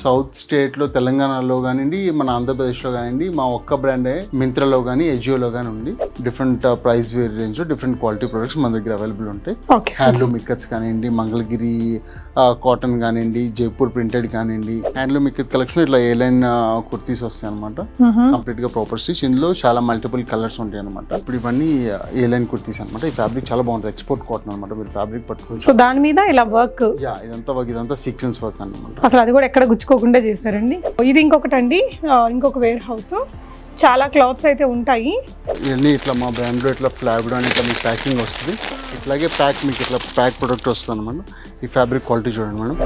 South స్టేట్లో తెలంగాణలో కానివ్వండి మన ఆంధ్రప్రదేశ్లో కానివ్వండి మా ఒక్క బ్రాండే మింత్రాలో కానీ ఎజియోలో కానీ ఉంది different price variants different quality products మన దగ్గర అవైలబుల్ ఉంటాయి ఓకే సార్ హ్యాండ్లూమ్ ఇక్కత్స్ కానివ్వండి మంగళగిరి కాటన్ కానివ్వండి జైపూర్ ప్రింటెడ్ కానివ్వండి హ్యాండ్లూమ్ ఇక్కత్ కలెక్షన్ ఇట్లా ఏ లైన్ కుర్తీస్ వస్తాయి అనమాట కంప్లీట్ గా ప్రాపర్ స్టిచ్ ఇందులో చాలా మల్టిపుల్ కలర్స్ ఉంటాయి అనమాట ఇప్పుడు ఇవన్నీ ఏ లైన్ కుర్తీస్ అనమాట ఈ ఫ్యాబ్రిక్ చాలా బాగుంటుంది ఎక్స్పోర్ట్ కాటన్ అనమాట మీరు ఫ్యాబ్రిక్ పట్టుకోవచ్చు సో దాని మీద ఇలా వర్క్ యా ఇదంతా work, ఇదంతా సీక్వెన్స్ వర్క్ అనమాట అసలు అది కూడా ఎక్కడ గుచ్చుకోకుండా చేశారండి ఇది ఇంకొకటి అండి ఆ, ఇంకొక వేర్ హౌస్ చాలా క్లాత్స్ అయితే ఉంటాయి ఇవన్నీ ఇట్లా మా బ్రాండ్లో ఇట్లా ఫ్లాబ్డ్ అని ఇట్లా మీకు ప్యాకింగ్ వస్తుంది ఇట్లాగే ప్యాక్ మీకు ఇట్లా ప్యాక్ ప్రొడక్ట్ వస్తుంది అనమాట ఈ ఫ్యాబ్రిక్ క్వాలిటీ చూడండి మేడం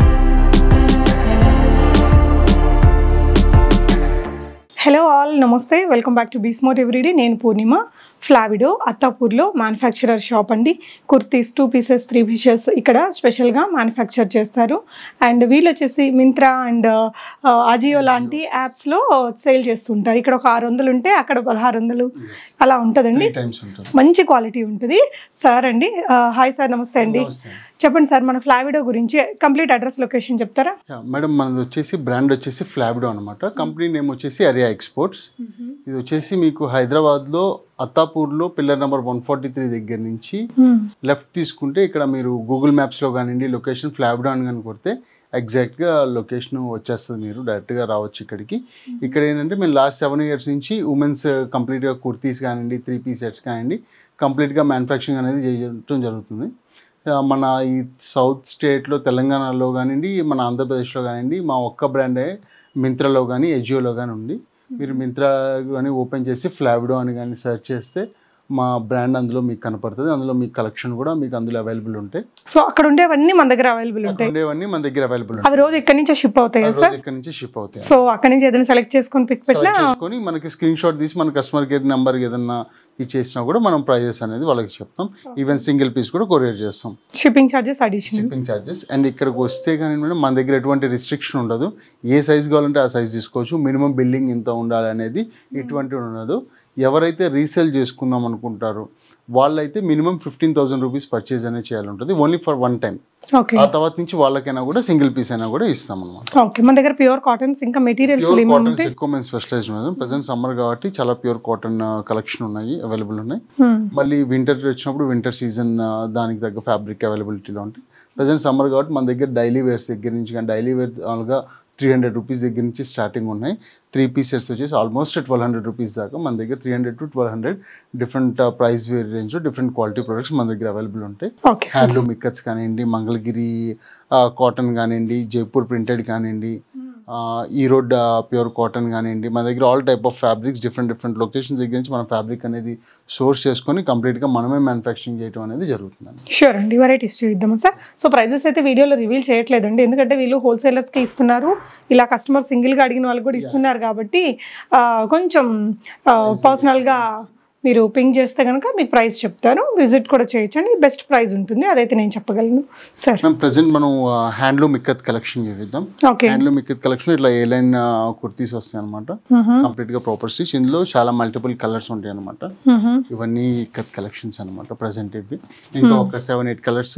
హలో ఆల్ నమస్తే వెల్కమ్ బ్యాక్ టు బీస్మోట్ ఎవ్రీడే నేను పూర్ణిమ ఫ్లావిడో అత్తాపూర్లో మ్యానుఫ్యాక్చరర్ షాప్ అండి kurtis two pieces three pieces ఇక్కడ స్పెషల్గా మ్యానుఫ్యాక్చర్ చేస్తారు అండ్ వీళ్ళు వచ్చేసి మింత్రా అండ్ అజియో లాంటి యాప్స్లో సేల్ చేస్తుంటారు ఇక్కడ ఒక ఆరు వందలు ఉంటే అక్కడ పదహారు వందలు అలా ఉంటుందండి త్రీ టైమ్స్ ఉంటుంది మంచి క్వాలిటీ ఉంటుంది సార్ అండి హాయ్ సార్ నమస్తే అండి నమస్తే. చెప్పండి సార్ మన ఫ్లావిడో గురించి కంప్లీట్ అడ్రస్ లొకేషన్ చెప్తారా యా, మేడం మనది వచ్చేసి బ్రాండ్ వచ్చేసి ఫ్లాబ్డో అనమాట కంపెనీ నేమ్ వచ్చేసి అరియా ఎక్స్పోర్ట్స్ ఇది వచ్చేసి మీకు హైదరాబాద్లో అత్తాపూర్లో pillar number one forty three దగ్గర నుంచి లెఫ్ట్ తీసుకుంటే ఇక్కడ మీరు గూగుల్ మ్యాప్స్లో కానివ్వండి లొకేషన్ ఫ్లాబ్డో అని కానీ కొడితే ఎగ్జాక్ట్గా లొకేషన్ వచ్చేస్తుంది మీరు డైరెక్ట్గా రావచ్చు ఇక్కడికి ఇక్కడ ఏంటంటే మేము లాస్ట్ సెవెన్ ఇయర్స్ నుంచి ఉమెన్స్ కంప్లీట్గా కుర్తీస్ కానివ్వండి త్రీ పీస్ సెట్స్ కానివ్వండి కంప్లీట్గా మ్యానుఫ్యాక్చరింగ్ అనేది చేయడం జరుగుతుంది ఆ, మన ఈ సౌత్ స్టేట్లో తెలంగాణలో కానివ్వండి మన ఆంధ్రప్రదేశ్లో కానివ్వండి మా ఒక్క బ్రాండే మింత్రాలో కానీ ఎజియోలో కానీ ఉంది మీరు మింత్రా కానీ ఓపెన్ చేసి ఫ్లావిడో అని కానీ సెర్చ్ చేస్తే మా బ్రాండ్ అందులో మీకు కనపడుతుంది అందులో మీ కలెక్షన్ కూడా మీకు అందులో అవైలబుల్ ఉంటాయి సో అక్కడ ఉండేవన్నీ మన దగ్గర అవైలబుల్ ఉంటాయి ఉండేవన్నీ మన దగ్గర అవైలబుల్ అవి రోజు ఎక్కడి నుంచో షిప్ అవుతాయి ఉంటాయి రోజు ఇక్కడ నుంచి షిప్ అవుతాయి సో అక్కడి నుంచి ఏదైనా సెలెక్ట్ చేసుకొని పిక్ పెట్టినా సెలెక్ట్ చేసుకొని మనకి స్క్రీన్ షాట్ తీసి మన కస్టమర్ కేర్ నెంబర్ ఏదన్నా ఇచ్చేసినా కూడా మనం ప్రైజెస్ అనేది వాళ్ళకి చెప్తాం ఈవెన్ సింగిల్ పీస్ కూడా కొరియర్ చేస్తాం shipping charges additional shipping charges and ఇక్కడికి వస్తే కానీ మేడం మన దగ్గర ఎటువంటి రిస్ట్రిక్షన్ ఉండదు ఏ సైజ్ కావాలంటే ఆ సైజ్ తీసుకోవచ్చు మినిమం బిల్డింగ్ ఇంత ఉండాలి అనేది ఎటువంటి ఉండదు ఎవరైతే రీసేల్ చేసుకుందాం అనుకుంటారో వాళ్ళైతే minimum fifteen thousand rupees purchase అనేది చేయాలి ఉంటుంది only for one time okay ఆ తర్వాత నుంచి వాళ్ళకైనా కూడా సింగిల్ పీస్ అయినా కూడా ఇస్తాం అనమాట ఓకే మన దగ్గర ప్యూర్ కాటన్స్ ఇంకా మెటీరియల్స్ ప్యూర్ ఏమైనా కాటన్స్ ఉంటాయి ఎక్కువ మేము స్పెషలైజ్ ఉన్నాం ప్రజెంట్ సమ్మర్ కాబట్టి చాలా ప్యూర్ కాటన్ కలెక్షన్ ఉన్నాయి అవైలబుల్ ఉన్నాయి Hmm. మళ్ళీ వింటర్ వచ్చినప్పుడు వింటర్ సీజన్ దానికి తగ్గ ఫ్యాబ్రిక్ అవైలబిలిటీలో ఉంటాయి ప్రజెంట్ సమ్మర్ కాబట్టి మన దగ్గర డైలీ వేర్స్ దగ్గర నుంచి కానీ డైలీ వేర్ మామూలుగా త్రీ హండ్రెడ్ రూపీస్ దగ్గర నుంచి స్టార్టింగ్ ఉన్నాయి త్రీ పీస్ సెట్స్ వచ్చేసి ఆల్మోస్ట్ ట్వెల్వ్ హండ్రెడ్ రూపీస్ దాకా మన దగ్గర three hundred to twelve hundred different price variants different quality products మన దగ్గర అవైలబుల్ ఉంటాయి ఓకే హ్యాండ్లూమ్ ఇక్కత్స్ కానివ్వండి మంగళగిరి కాటన్ కానివ్వండి జైపూర్ ప్రింటెడ్ కానివ్వండి ఆ, ఈరోడ్ ప్యూర్ కాటన్ కానివ్వండి మన దగ్గర all type of fabrics different different locations దగ్గర నుంచి మనం ఫ్యాబ్రిక్ అనేది సోర్స్ చేసుకొని కంప్లీట్గా మనమే మ్యానుఫ్యాక్చరింగ్ చేయడం అనేది జరుగుతుందండి షూర్ అండి వెరైటీస్ చూద్దామా సార్ సో ప్రైజెస్ అయితే వీడియోలో రివీల్ చేయట్లేదండి ఎందుకంటే వీళ్ళు హోల్సేలర్స్కి ఇస్తున్నారు ఇలా కస్టమర్ సింగిల్గా అడిగిన వాళ్ళకి కూడా ఇస్తున్నారు కాబట్టి ఆ, కొంచెం పర్సనల్గా మీరు పింక్ చేస్తే కనుక మీకు ప్రైస్ చెప్తాను విజిట్ కూడా చేయొచ్చండి బెస్ట్ ప్రైస్ ఉంటుంది అదైతే నేను చెప్పగలను సార్ మేము ప్రజెంట్ మనం హ్యాండ్లూమ్ ఇక్కత్ కలెక్షన్ చూపిద్దాం ఓకే హ్యాండ్లూమ్ ఇక్కత్ కలెక్షన్ ఇట్లా ఏ లైన్ కుర్తీస్ వస్తాయి అనమాట కంప్లీట్గా ప్రాపర్ స్టిచ్ ఇందులో చాలా మల్టిపుల్ కలర్స్ ఉంటాయి అనమాట ఇవన్నీ ఇక్కత్ కలెక్షన్స్ అనమాట ప్రజెంట్ ఇవి ఇంకా ఒక సెవెన్ ఎయిట్ కలర్స్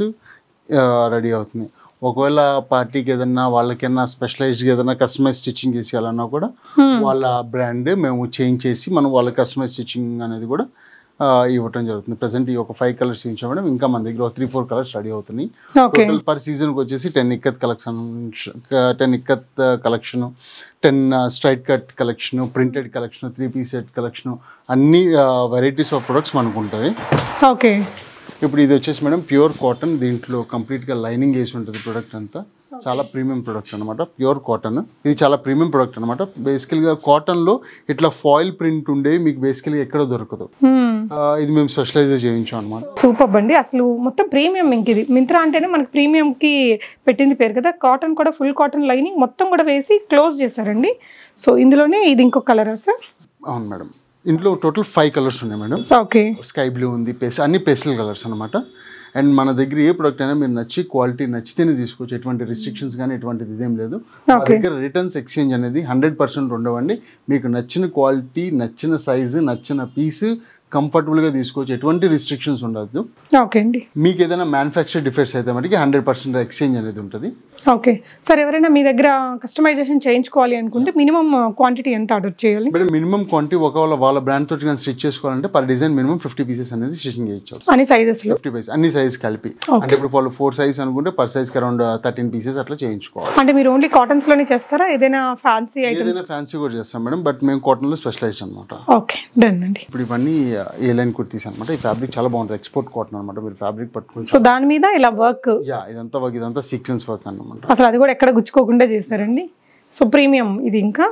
రెడీ అవుతుంది ఒకవేళ పార్టీకి ఏదన్నా వాళ్ళకైనా స్పెషలైజ్డ్ ఏదైనా కస్టమైజ్ స్టిచ్చింగ్ చేసేయాలన్నా కూడా వాళ్ళ బ్రాండ్ మేము చేంజ్ చేసి మనం వాళ్ళ కస్టమైజ్ స్టిచ్చింగ్ అనేది కూడా ఆ, ఇవ్వటం జరుగుతుంది ప్రజెంట్ ఈ ఒక ఫైవ్ కలర్స్ ఇచ్చాం మేడం ఇంకా మన దగ్గర త్రీ ఫోర్ కలర్స్ రెడీ అవుతున్నాయి ఓకే టోటల్ పర్ సీజన్కి వచ్చేసి ten ikat collection ten ikat collection ten straight cut collection printed collection three piece set collection అన్ని వెరైటీస్ ఆఫ్ ప్రొడక్ట్స్ మనకు ఉంటాయి ఓకే ఇప్పుడు ఇది వచ్చేసి మేడం ప్యూర్ కాటన్ దీంట్లో కంప్లీట్గా లైనింగ్ వేసి ఉంటుంది ప్రొడక్ట్ అంతా చాలా ప్రీమియం ప్రొడక్ట్ అనమాట ప్యూర్ కాటన్ ఇది చాలా ప్రీమియం ప్రొడక్ట్ అనమాట బేసికల్గా కాటన్లో ఇట్లా ఫాయిల్ ప్రింట్ ఉండే మీకు బేసికల్గా ఎక్కడ దొరకదు ఆ, ఇది మేము స్పెషలైజ్ చేయించాం అనమాట సూపర్ అండి అసలు మొత్తం ప్రీమియం ఇంక ఇది మింత్రా అంటేనే మనకి ప్రీమియంకి పెట్టింది పేరు కదా కాటన్ కూడా ఫుల్ కాటన్ లైనింగ్ మొత్తం కూడా వేసి క్లోజ్ చేశారండి సో ఇందులోనే ఇది ఇంకొక కలరా సార్ అవును మేడం ఇంట్లో టోటల్ ఫైవ్ కలర్స్ ఉన్నాయి మేడం ఓకే స్కై బ్లూ ఉంది పేస్ట్ అన్ని పేస్టల్ కలర్స్ అనమాట అండ్ మన దగ్గర ఏ ప్రొడక్ట్ అయినా మీరు నచ్చి క్వాలిటీ నచ్చితేనే తీసుకోవచ్చు ఎటువంటి రిస్ట్రిక్షన్స్ కానీ ఎటువంటిది ఇదేం లేదు మా దగ్గర రిటర్న్స్ ఎక్స్చేంజ్ అనేది హండ్రెడ్ పర్సెంట్ ఉండవండి మీకు నచ్చిన క్వాలిటీ నచ్చిన సైజు నచ్చిన పీస్ కంఫర్టబుల్గా తీసుకోవచ్చు ఎటువంటి రిస్ట్రిక్షన్స్ ఉండదు ఓకే అండి మీకు ఏదైనా మ్యానుఫ్యాక్చర్ డిఫెక్ట్స్ అయితే మటుకి హండ్రెడ్ పర్సెంట్ ఎక్స్చేంజ్ అనేది ఉంటుంది ఓకే సార్ ఎవరైనా మీ దగ్గర కస్టమైజేషన్ చేయించుకోవాలి అనుకుంటే మినిమం క్వాంటిటీ ఎంత ఆర్డర్ చేయాలి మేడం మినిమం క్వాంటిటీ ఒకవేళ వాళ్ళ బ్రాండ్ తోటి కానీ స్టిచ్ చేసుకోవాలంటే per design minimum fifty pieces అనేది స్టిచింగ్ చేయొచ్చు అన్ని సైజెస్లో ఫిఫ్టీ పీసెస్ అన్ని సైజ్ కలిపి అంటే ఇప్పుడు వాళ్ళు ఫోర్ సైజ్ అనుకుంటే పర్ సైజ్ కి అరౌండ్ థర్టీన్ పీసెస్ అట్లా చేయించుకోవాలి అంటే మీరు ఓన్లీ కాటన్స్లోనే చేస్తారా ఏదైనా ఫ్యాన్సీ ఐటమ్ ఏదైనా ఫ్యాన్సీ కూడా చేస్తాం మేడం బట్ మేము కాటన్ లో స్పెషలైజ్ అనమాట ఓకే డన్ అండి ఇప్పుడు ఇవన్నీ ఏ లైన్ కుర్తీస్ అనమాట ఈ ఫ్యాబ్రిక్ చాలా బాగుంటుంది ఎక్స్పోర్ట్ కాటన్ అనమాట మీరు ఫ్యాబ్రిక్ పట్టుకుంటే సో దాని మీద ఇలా వర్క్ యా ఇదంతా వర్క్ ఇదంతా సీక్వెన్స్ వర్క్ అనమాట అసలు అది కూడా ఎక్కడ గుచ్చుకోకుండా చేస్తారండి సో ప్రీమియం ఇది ఇంకా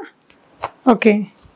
ఓకే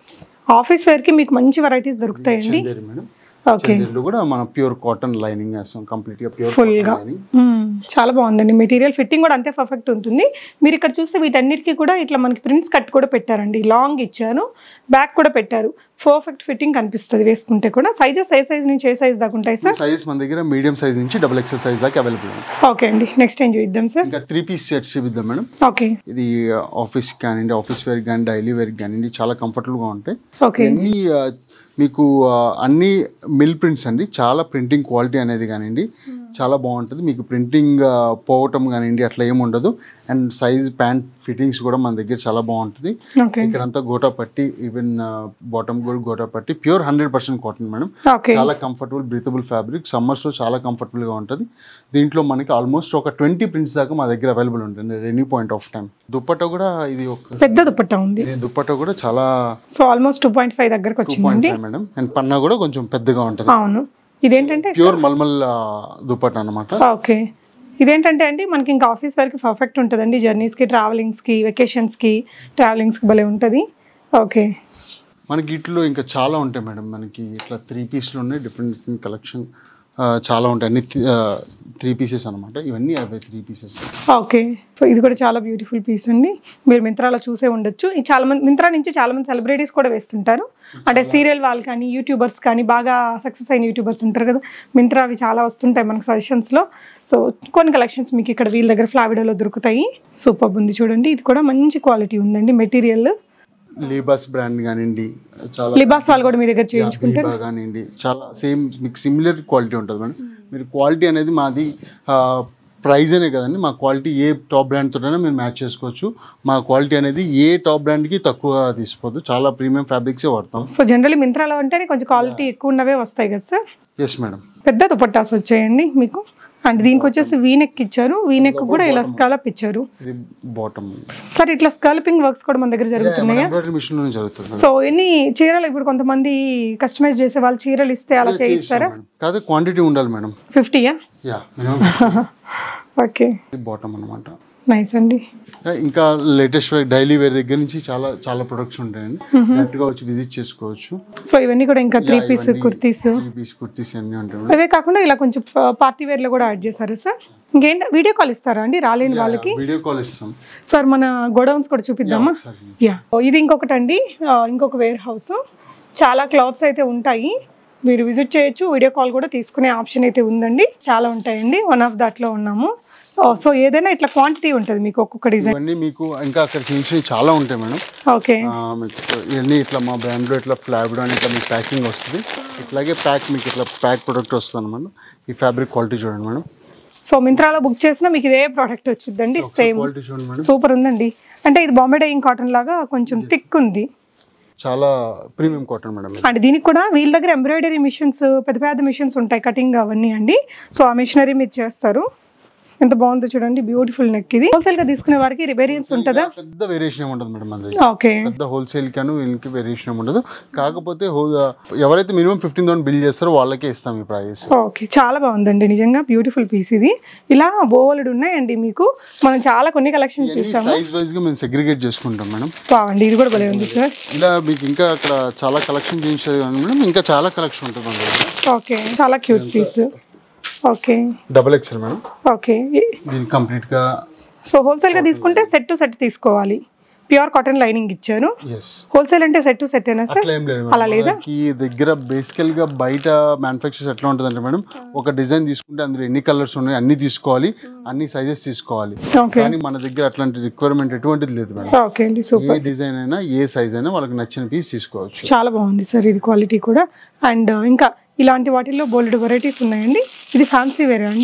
ఆఫీస్ వేర్కి మీకు మంచి వెరైటీస్ దొరుకుతాయండి చందేరి మేడం ఓకే చందేరిలో కూడా మనం ప్యూర్ కాటన్ లైనింగ్ వేస్తాం కంప్లీట్ గా ప్యూర్ ఫుల్గా లైనింగ్ చాలా బాగుందండి మెటీరియల్ ఫిట్టింగ్ కూడా అంతే పర్ఫెక్ట్ ఉంటుంది మీరు ఇక్కడ చూస్తే వీటన్నిటికీ కూడా ఇట్లా మనకి ప్రింట్స్ కట్ కూడా పెట్టారండి లాంగ్ ఇచ్చారు బ్యాక్ కూడా పెట్టారు పర్ఫెక్ట్ ఫిట్టింగ్ కనిపిస్తుంది వేసుకుంటే కూడా సైజెస్ ఏ సైజ్ నుంచి ఏ సైజ్ దాకా ఉంటాయి సార్ సైజెస్ మన దగ్గర మీడియం సైజ్ నుంచి డబుల్ ఎక్సెల్ సైజ్ దాకా అవైలబుల్ ఉంది ఓకే అండి నెక్స్ట్ ఏం చూద్దాం సార్ ఇంకా త్రీ పీస్ సెట్స్ చూపిద్దాం మేడం ఓకే ఇది ఆఫీస్ కానివ్వండి ఆఫీస్ వేర్ కానీ డైలీ వేర్ కానివ్వండి చాలా కంఫర్టబుల్గా ఉంటాయి ఓకే అన్ని ఆ, మీకు ఆ, అన్ని మిల్ ప్రింట్స్ అండి చాలా ప్రింటింగ్ క్వాలిటీ అనేది కానివ్వండి చాలా బాగుంటుంది మీకు ప్రింటింగ్ పోవటం కానివ్వండి అట్లా ఏమి ఉండదు అండ్ సైజ్ ప్యాంట్ ఫిట్టింగ్స్ కూడా మన దగ్గర చాలా బాగుంటుంది ఓకే ఇక్కడంతా గోటా పట్టి ఈవెన్ బాటమ్ కూడా gota patti pure hundred percent cotton madam okay చాలా కంఫర్టబుల్ బ్రీతబుల్ ఫ్యాబ్రిక్ సమ్మర్స్లో చాలా కంఫర్టబుల్గా ఉంటుంది దీంట్లో మనకి ఆల్మోస్ట్ ఒక ట్వంటీ ప్రింట్స్ దాకా మా దగ్గర అవైలబుల్ ఉంటుంది any point of time dupatta కూడా ఇది ఒక పెద్ద దుపట్టా ఉంది ఇది దుప్పట్టా కూడా చాలా so almost two point five దగ్గరకు టూ పాయింట్ వచ్చిందండి ఫైవ్ మేడం అండ్ పన్నా కూడా కొంచెం పెద్దగా ఉంటుంది అవును ఇదేంటంటే ప్యూర్ మల్మల్ దుప్పట్టా అనమాట ఓకే ఇదేంటంటే అండి మనకి ఇంకా ఆఫీస్ వరకు పర్ఫెక్ట్ ఉంటుందండి జర్నీస్కి ట్రావెలింగ్స్కి వెకేషన్స్కి ట్రావెలింగ్స్కి భలే ఉంటుంది ఓకే మనకి ఇట్లో ఇంకా చాలా ఉంటాయి మేడం మనకి ఇట్లా త్రీ పీస్లో ఉన్నాయి డిఫరెంట్ కలెక్షన్ చాలా ఉంటాయి అన్ని త్రీ పీసెస్ అనమాట ఇవన్నీ అవే త్రీ పీసెస్ ఓకే సో ఇది కూడా చాలా బ్యూటిఫుల్ పీస్ అండి మీరు మింత్రాలో చూసే ఉండొచ్చు ఇది చాలా మంది మింత్రా నుంచి చాలా మంది సెలబ్రిటీస్ కూడా వేస్తుంటారు అంటే సీరియల్ వాళ్ళు కానీ యూట్యూబర్స్ కానీ బాగా సక్సెస్ అయిన యూట్యూబర్స్ ఉంటారు కదా మింత్రా అవి చాలా వస్తుంటాయి మనకు సజెషన్స్లో సో కొన్ని కలెక్షన్స్ మీకు ఇక్కడ వీళ్ళ దగ్గర ఫ్లావిడోలో దొరుకుతాయి సూపర్ ఉంది చూడండి ఇది కూడా మంచి క్వాలిటీ ఉందండి మెటీరియల్ లీబాస్ బ్రాండ్ కానివ్వండి చాలా లిబాస్ వాళ్ళు కూడా మీ దగ్గర చేయించుకుంటారు బీబా కానివ్వండి చాలా సేమ్ మీకు సిమిలర్ క్వాలిటీ ఉంటుంది మేడం మీరు క్వాలిటీ అనేది మాది ప్రైజ్ అనే కదండి మా క్వాలిటీ ఏ టాప్ బ్రాండ్ తోటైనా మీరు మ్యాచ్ చేసుకోవచ్చు మా క్వాలిటీ అనేది ఏ టాప్ బ్రాండ్కి తక్కువ తీసుకోవద్దు చాలా ప్రీమియం ఫ్యాబ్రిక్సే వాడతాం సో జనరల్లీ మింత్రాలో ఉంటేనే కొంచెం క్వాలిటీ ఎక్కువ ఉన్నవే వస్తాయి కదా సార్ ఎస్ మేడం పెద్ద దుపట్టాస్ వచ్చాయండి మీకు అండ్ దీనికి వచ్చేసి వీనెక్ ఇచ్చారు వీనెక్ కూడా ఇలా స్కాలప్ ఇచ్చారు ఇది బాటమ్ సార్ ఇట్లా స్కాలపింగ్ వర్క్స్ కూడా మన దగ్గర జరుగుతున్నాయా ఎంబ్రాయిడరీ మిషన్లోనే జరుగుతుంది మేడం సో ఎన్ని చీరలు ఇప్పుడు కొంతమంది కస్టమైజ్ చేసే వాళ్ళు చీరలు ఇస్తే అలా చేయిస్తారా మేడం కాదు క్వాంటిటీ ఉండాలి మేడం ఫిఫ్టీయా యా మినిమం ఓకే బాటమ్ అనమాట నైస్ అండి ఇంకా లేటెస్ట్ డైలీ వేర్ దగ్గర నుంచి చాలా చాలా ప్రొడక్ట్స్ ఉంటాయండి డైరెక్ట్గా వచ్చి విజిట్ చేసుకోవచ్చు సో ఇవన్నీ కూడా ఇంకా three piece kurtis three piece kurtis అన్నీ ఉంటాయి మేడం అవే కాకుండా ఇలా కొంచెం పార్టీ వేర్ లో కూడా యాడ్ చేశారు సార్ ఇంకేంటి వీడియో కాల్ ఇస్తారా అండి రాలేని వాళ్ళకి వీడియో కాల్ ఇస్తాం సార్ మన గోడౌన్స్ కూడా చూపిద్దామా ఒకసారి. యా ఇది ఇంకొకటి అండి ఆ, ఇంకొక వేర్ హౌస్ చాలా క్లాత్స్ అయితే ఉంటాయి మీరు విజిట్ చేయొచ్చు వీడియో కాల్ కూడా తీసుకునే ఆప్షన్ అయితే ఉందండి చాలా ఉంటాయండి వన్ ఆఫ్ దాట్లో ఉన్నాము సో ఏదైనా ఇట్లా క్వాంటిటీ ఉంటుంది మీకు ఒక్కొక్క డిజైన్ ఇవన్నీ మీకు ఇంకా అక్కడ చూసి చాలా ఉంటాయి మేడం ఓకే ఆ, మీకు ఇవన్నీ ఇట్లా మా బ్రాండ్లో ఇట్లా ఫ్లాబ్డ్ అని ఇట్లా మీకు ప్యాకింగ్ వస్తుంది ఇట్లాగే ప్యాక్ మీకు ఇట్లా ప్యాక్ ప్రొడక్ట్ వస్తుంది అనమాట ఈ ఫ్యాబ్రిక్ క్వాలిటీ చూడండి మేడం సో మింత్రాలో బుక్ చేసినా మీకు ఇదే ప్రోడక్ట్ వచ్చిందండి సేమ్ క్వాలిటీ చూడండి మేడం సూపర్ ఉందండి అంటే ఇది బాంబే డైయింగ్ కాటన్ లాగా కొంచెం థిక్ ఉంది చాలా ప్రీమియం కాటన్ మేడం ఇది. అండ్ దీనికి కూడా వీళ్ళ దగ్గర ఎంబ్రాయిడరీ మిషన్స్ పెద్ద పెద్ద మిషన్స్ ఉంటాయి కటింగ్ అవన్నీ అండి సో ఆ మిషనరీ మీరు చేస్తారు ఎంత బాగుందో చూడండి బ్యూటిఫుల్ నెక్ ఇది హోల్సేల్ గా తీసుకునే వారికి వేరియన్స్ ఉంటుందా పెద్ద వేరియేషన్ ఏమి ఉండదు మేడం మన దగ్గర ఓకే పెద్ద హోల్సేల్ కాను వీళ్ళకి వేరియేషన్ ఏమి ఉండదు కాకపోతే హోల్ ఎవరైతే మినిమం ఫిఫ్టీన్ థౌసండ్ బిల్ చేస్తారో వాళ్ళకే ఇస్తాం ఈ ప్రైస్ ఓకే చాలా బాగుందండి నిజంగా బ్యూటిఫుల్ పీస్ ఇది ఇలా బోవలుడు ఉన్నాయండి మీకు మనం చాలా కొన్ని కలెక్షన్స్ చూసాము సైజ్ వైజ్ గా మేము సెగ్రిగేట్ చేసుకుంటాం మేడం బాగుంది ఇది కూడా భలే ఉంది సార్ ఇలా మీకు ఇంకా అక్కడ చాలా కలెక్షన్ చేయించేది కానీ మేడం ఇంకా చాలా కలెక్షన్ ఉంటుంది మన దగ్గర ఓకే చాలా cute piece okay double XL madam okay దీనికి కంప్లీట్ గా సో హోల్సేల్ గా తీసుకుంటే సెట్ టు సెట్ తీసుకోవాలి ప్యూర్ కాటన్ లైనింగ్ ఇచ్చారు ఎస్ హోల్సేల్ అంటే సెట్ టు సెట్ ఏనా సార్ అట్లా ఏం లేదు అలా లేదా? మనకి దగ్గర బేసికల్ గా బయట మ్యానుఫ్యాక్చర్స్ ఎట్లా ఉంటుందంటే మేడం ఒక డిజైన్ తీసుకుంటే అందులో ఎన్ని కలర్స్ ఉన్నాయి అన్ని తీసుకోవాలి అన్ని సైజెస్ తీసుకోవాలి ఓకే కానీ మన దగ్గర అట్లాంటి రిక్వైర్మెంట్ ఎటువంటిది లేదు మేడం ఓకే అండి సూపర్ ఏ డిజైన్ అయినా ఏ సైజ్ అయినా వాళ్ళకి నచ్చిన పీస్ తీసుకోవచ్చు చాలా బాగుంది సార్ ఇది క్వాలిటీ కూడా అండ్ ఇంకా ఇలాంటి వాటిల్లో బోల్డ్ వెరైటీస్ ఉన్నాయండి ఇది ఫ్యాన్సీ వేరే అండి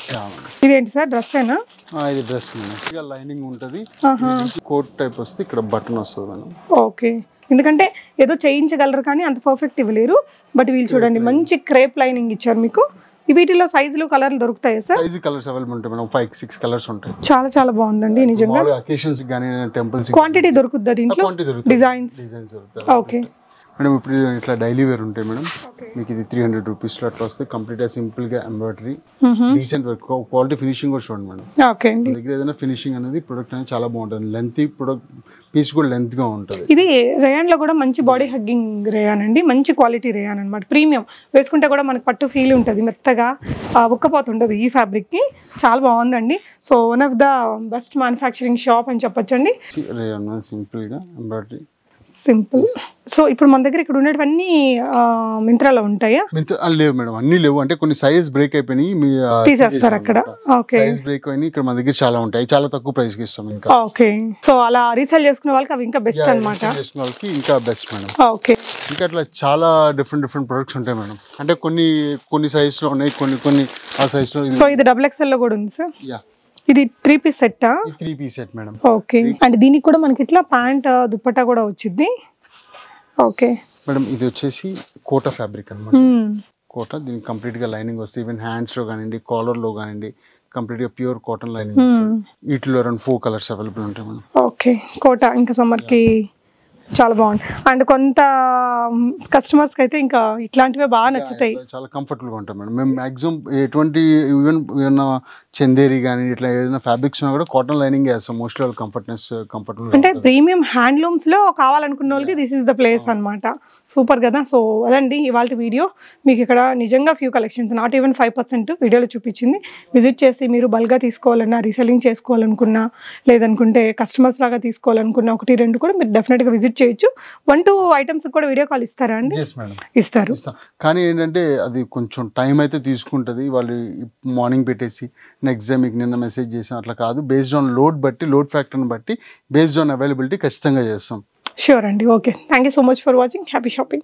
యా మేడం. ఇదేంటి సార్ డ్రెస్ ఏనా ఆ, ఇది డ్రెస్ మేడం ఇక లైనింగ్ ఉంటుంది ఆహా. కోట్ టైప్ వస్తే ఇక్కడ బటన్ వస్తుంది మేడం ఓకే ఎందుకంటే ఏదో చేయించగలరు కానీ అంత పర్ఫెక్ట్ ఇవ్వలేరు బట్ వీళ్ళు చూడండి మంచి క్రేప్ లైనింగ్ ఇచ్చారు మీకు ఈ వీటిలో సైజులు కలర్లు దొరుకుతాయి సార్ సైజ్ కలర్స్ అవైలబుల్ ఉంటాయి మేడం ఫైవ్ సిక్స్ కలర్స్ ఉంటాయి చాలా చాలా బాగుందండి నిజంగా మామూలుగా అకేషన్స్ కానీ టెంపుల్స్ క్వాంటిటీ దొరుకుద్దా దీంట్లో క్వాంటిటీ దొరుకుతుంది డిజైన్స్ డిజైన్స్ దొరుకుతాయి ఓకే మేడం ఇప్పుడు ఇట్లా డైలీ వేర్ ఉంటాయి మేడం మీకు ఇది త్రీ హండ్రెడ్ రూపీస్లో అట్లా వస్తే కంప్లీట్గా సింపుల్గా embroidery decent work quality finishing కూడా చూడండి మేడం ఓకే అండి మన దగ్గర ఏదైనా ఫినిషింగ్ అనేది ప్రొడక్ట్ అనేది చాలా బాగుంటుంది లెంత్ ప్రొడక్ట్ పీస్ కూడా లెంత్గా ఉంటుంది ఇది రేయాన్ లో కూడా మంచి బాడీ హగ్గింగ్ రేయాన్ అండి మంచి క్వాలిటీ రేయాన్ అనమాట ప్రీమియం వేసుకుంటే కూడా మనకు పట్టు ఫీల్ ఉంటుంది మెత్తగా ఆ, ఉక్కపోతుంటుంది ఈ ఫ్యాబ్రిక్ కి చాలా బాగుందండి so one of the best manufacturing shop అని చెప్పొచ్చండి సింపుల్గా ఎంబ్రాయిడరీ సింపుల్ సో ఇప్పుడు మన దగ్గర ఇక్కడ ఉండేటివన్నీ ఆ, మింత్రాలో ఉంటాయా మిగతా ఆ, లేవు మేడం అన్ని లేవు అంటే కొన్ని సైజ్ బ్రేక్ అయిపోయినాయి మీ తీసేస్తారు అక్కడ ఓకే సైజ్ బ్రేక్ అయినాయి ఇక్కడ మన దగ్గర చాలా ఉంటాయి అవి చాలా తక్కువ ప్రైస్కి ఇస్తాం ఇంకా ఓకే సో అలా రీసేల్ చేసుకునే వాళ్ళకి అవి ఇంకా బెస్ట్ అనమాట చేసిన వాళ్ళకి ఇంకా బెస్ట్ మేడం ఓకే ఇంకా అట్లా చాలా డిఫరెంట్ డిఫరెంట్ ప్రొడక్ట్స్ ఉంటాయి మేడం అంటే కొన్ని కొన్ని size లో ఉన్నాయి కొన్ని కొన్ని ఆ size లో సో ఇది డబుల్ ఎక్స్ఎల్ లో కూడా ఉంది సార్ యా ఇది త్రీ పీస్ సెట్టా three piece set madam okay and దీనికి కూడా మనకి ఇట్లా ప్యాంట్ దుప్పట్టా కూడా వచ్చింది ఓకే మేడం ఇది వచ్చేసి కోట ఫ్యాబ్రిక్ అనమాట కోట దీనికి complete గా లైనింగ్ వస్తుంది ఈవెన్ హ్యాండ్స్లో కానివ్వండి కాలర్లో కానివ్వండి కంప్లీట్గా ప్యూర్ కాటన్ లైనింగ్ వీటిలో రెండు ఫోర్ కలర్స్ అవైలబుల్ ఉంటాయి మేడం ఓకే కోట ఇంకా సమ్మర్కి చాలా బాగుంది అండ్ కొంత కస్టమర్స్కి అయితే ఇంకా ఇట్లాంటివే బాగా నచ్చుతాయి చాలా కంఫర్టబుల్గా ఉంటాయి మేడం మేము మ్యాక్సిమం ఎటువంటి ఈవెన్ ఏమన్నా చందేరి కానీ ఇట్లా ఏదైనా ఫ్యాబ్రిక్స్ ఉన్నా కూడా కాటన్ లైనింగ్ వేస్తాం మోస్ట్లీ వాళ్ళు కంఫర్ట్నెస్ కంఫర్టబుల్ అంటే ప్రీమియం హ్యాండ్లూమ్స్ లో కావాలనుకున్న వాళ్ళకి దిస్ ఇస్ ద ప్లేస్ అన్నమాట సూపర్ కదా సో అదండి ఇవాళ వీడియో మీకు ఇక్కడ నిజంగా few collections not even five percent వీడియోలో చూపించింది విజిట్ చేసి మీరు బల్గా తీసుకోవాలన్నా రీసెల్లింగ్ చేసుకోవాలనుకున్నా లేదనుకుంటే కస్టమర్స్ లాగా తీసుకోవాలనుకున్నా ఒకటి రెండు కూడా మీరు డెఫినెట్గా విజిట్ చేయొచ్చు వన్ టూ ఐటమ్స్ కూడా వీడియో కాల్ ఇస్తారా అండి ఎస్ మేడం ఇస్తారు ఇస్తాం కానీ ఏంటంటే అది కొంచెం టైం అయితే తీసుకుంటుంది వాళ్ళు మార్నింగ్ పెట్టేసి నెక్స్ట్ డే మీకు నిన్న మెసేజ్ చేసాం అట్లా కాదు బేస్డ్ ఆన్ లోడ్ బట్టి లోడ్ ఫ్యాక్టర్ని బట్టి బేస్డ్ ఆన్ అవైలబిలిటీ ఖచ్చితంగా చేస్తాం షూర్ అండి okay thank you so much for watching happy shopping